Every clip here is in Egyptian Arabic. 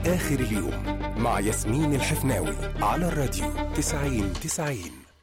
آخر اليوم مع ياسمين الحفناوي على الراديو 90 90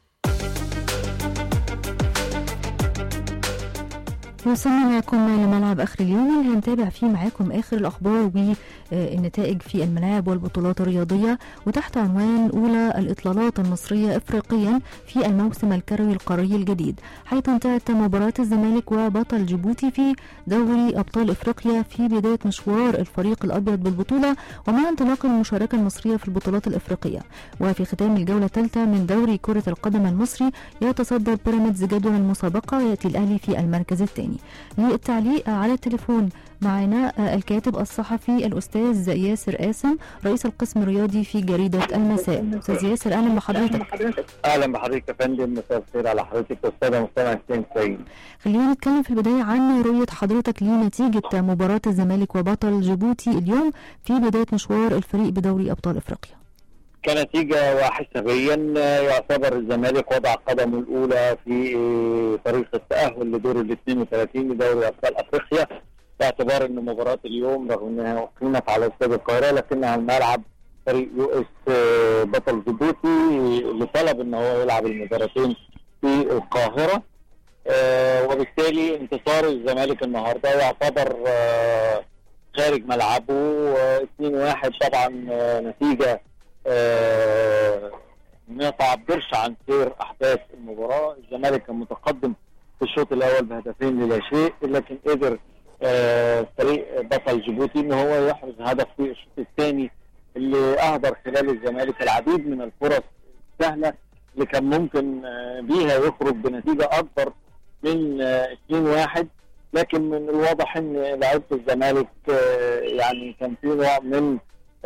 وصلنا معكم لملعب اخر اليوم اللي هنتابع فيه معاكم اخر الاخبار والنتائج في الملاعب والبطولات الرياضيه وتحت عنوان اولى الاطلالات المصريه افريقيا في الموسم الكروي القاري الجديد حيث انتهت مباراه الزمالك وبطل جيبوتي في دوري ابطال افريقيا في بدايه مشوار الفريق الابيض بالبطوله ومع انطلاق المشاركه المصريه في البطولات الافريقيه وفي ختام الجوله الثالثه من دوري كره القدم المصري يتصدر بيراميدز جدول المسابقه وياتي الاهلي في المركز الثاني للتعليق على التليفون معنا الكاتب الصحفي الاستاذ ياسر قاسم رئيس القسم الرياضي في جريده المساء استاذ ياسر اهلا بحضرتك اهلا بحضرتك يا فندم مساء الخير على حضرتك استاذه مستمع حسين سعيد خلينا نتكلم في البدايه عن رؤيه حضرتك لنتيجه مباراه الزمالك وبطل جيبوتي اليوم في بدايه مشوار الفريق بدوري ابطال افريقيا كنتيجة وحسابيا يعتبر الزمالك وضع قدمه الأولى في طريق التأهل لدور ال 32 لدوري أبطال أفريقيا باعتبار أن مباراة اليوم رغم أنها أقيمت على استاد القاهرة لكنها الملعب فريق يو اس بطل جيبوتي اللي طلب أن هو يلعب المباراتين في القاهرة آه وبالتالي انتصار الزمالك النهارده يعتبر آه خارج ملعبه آه 2-1 طبعا آه نتيجه آه ما تعبرش عن سير احداث المباراه الزمالك كان متقدم في الشوط الاول بهدفين للا شيء لكن قدر آه فريق بطل جيبوتي ان هو يحرز هدف في الشوط الثاني اللي اهدر خلال الزمالك العديد من الفرص السهله اللي كان ممكن آه بيها يخرج بنتيجه اكبر من آه 2-1 لكن من الواضح ان لعيبه الزمالك آه يعني كان في نوع من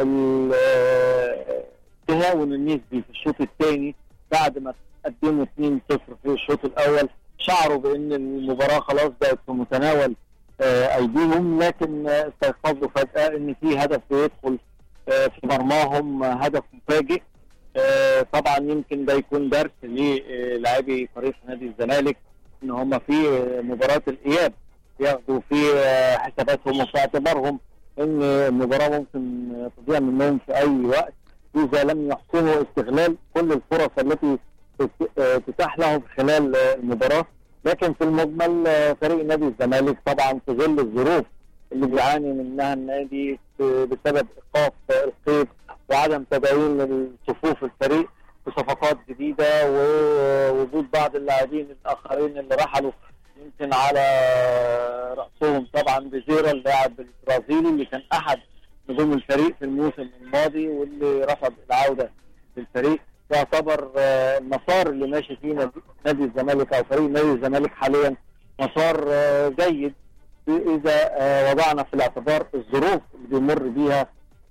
التهاون النسبي في الشوط الثاني بعد ما قدموا 2-0 في الشوط الاول شعروا بان المباراه خلاص بقت في متناول ايديهم لكن استيقظوا فجاه ان في هدف بيدخل في مرماهم هدف مفاجئ طبعا يمكن ده يكون درس للاعبي فريق نادي الزمالك ان هم في مباراه الاياب ياخدوا في حساباتهم وفي اعتبارهم ان المباراه ممكن تضيع منهم في اي وقت اذا لم يحسنوا استغلال كل الفرص التي تتاح لهم خلال المباراه لكن في المجمل فريق نادي الزمالك طبعا في ظل الظروف اللي بيعاني منها النادي بسبب ايقاف القيد وعدم تدعيم الصفوف الفريق بصفقات جديده ووجود بعض اللاعبين الاخرين اللي رحلوا يمكن على راسهم طبعا بزيرا اللاعب البرازيلي اللي كان احد نجوم الفريق في الموسم الماضي واللي رفض العوده للفريق يعتبر المسار اللي ماشي فيه نادي الزمالك او فريق نادي الزمالك حاليا مسار جيد اذا وضعنا في الاعتبار الظروف اللي بيمر بيها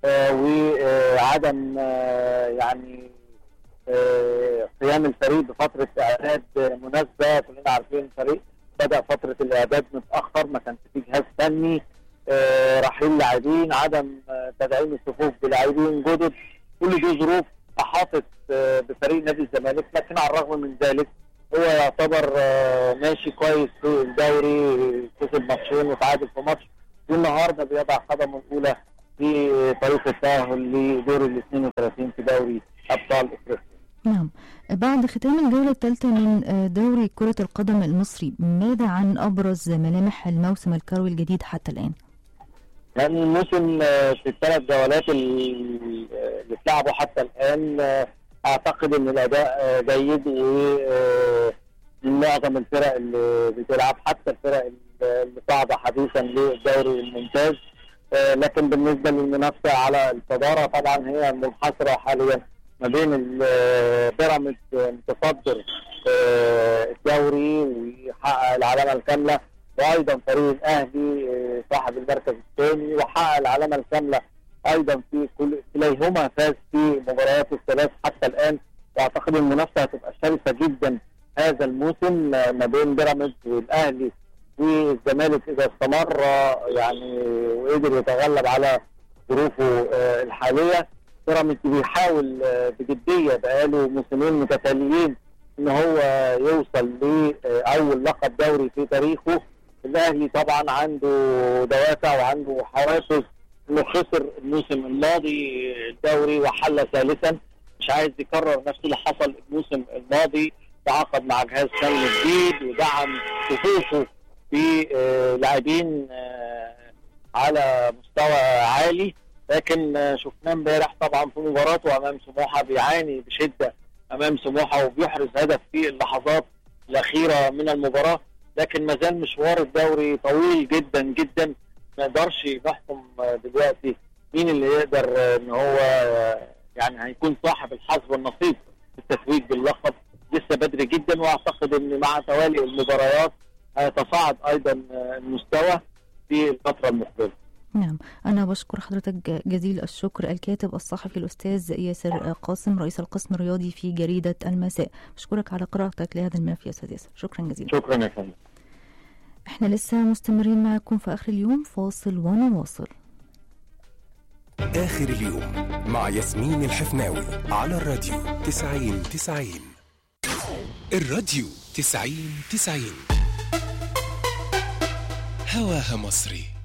وعدم يعني قيام الفريق بفتره اعداد مناسبه كلنا عارفين الفريق بدا فتره الاعداد متاخر ما كانش فيه جهاز فني آه رحيل لاعبين عدم آه تدعيم الصفوف بلاعبين جدد كل دي ظروف احاطت آه بفريق نادي الزمالك لكن على الرغم من ذلك هو يعتبر ماشي كويس في الدوري كسب ماتشين وتعادل في ماتش والنهارده بيضع قدمه الاولى في طريق التاهل لدور ال 32 في دوري ابطال افريقيا. نعم بعد ختام الجولة الثالثة من دوري كرة القدم المصري ماذا عن أبرز ملامح الموسم الكروي الجديد حتى الآن؟ كان الموسم في الثلاث جولات اللي اتلعبوا حتى الآن أعتقد إن الأداء جيد ومعظم الفرق اللي بتلعب حتى الفرق اللي صاعدة حديثا للدوري الممتاز لكن بالنسبة للمنافسة على الصدارة طبعا هي منحصرة حاليا ما بين بيراميدز متصدر الدوري ويحقق العلامه الكامله وايضا فريق الاهلي صاحب المركز الثاني وحقق العلامه الكامله ايضا في كل كليهما فاز في مباريات الثلاث حتى الان واعتقد المنافسه هتبقى شرسه جدا هذا الموسم ما بين بيراميدز والاهلي والزمالك اذا استمر يعني وقدر يتغلب على ظروفه الحاليه بيراميدز بيحاول بجديه بقاله موسمين متتاليين ان هو يوصل لاول لقب دوري في تاريخه الاهلي طبعا عنده دوافع وعنده حوافز انه خسر الموسم الماضي الدوري وحل ثالثا مش عايز يكرر نفس اللي حصل الموسم الماضي تعاقد مع جهاز فني جديد ودعم صفوفه بلاعبين على مستوى عالي لكن آه، شفناه امبارح طبعا في مباراته امام سموحه بيعاني بشده امام سموحه وبيحرز هدف في اللحظات الاخيره من المباراه لكن ما زال مشوار الدوري طويل جدا جدا ما نقدرش نحكم آه، دلوقتي مين اللي يقدر آه، ان هو آه، يعني هيكون صاحب الحظ والنصيب في التتويج باللقب لسه بدري جدا واعتقد ان مع توالي المباريات هيتصاعد ايضا آه، المستوى في الفتره المقبله نعم أنا بشكر حضرتك جزيل الشكر الكاتب الصحفي الأستاذ ياسر قاسم رئيس القسم الرياضي في جريدة المساء بشكرك على قراءتك لهذا الملف يا أستاذ ياسر شكرا جزيلا شكرا يا فندم احنا لسه مستمرين معكم في آخر اليوم فاصل ونواصل آخر اليوم مع ياسمين الحفناوي على الراديو تسعين تسعين الراديو تسعين تسعين هواها مصري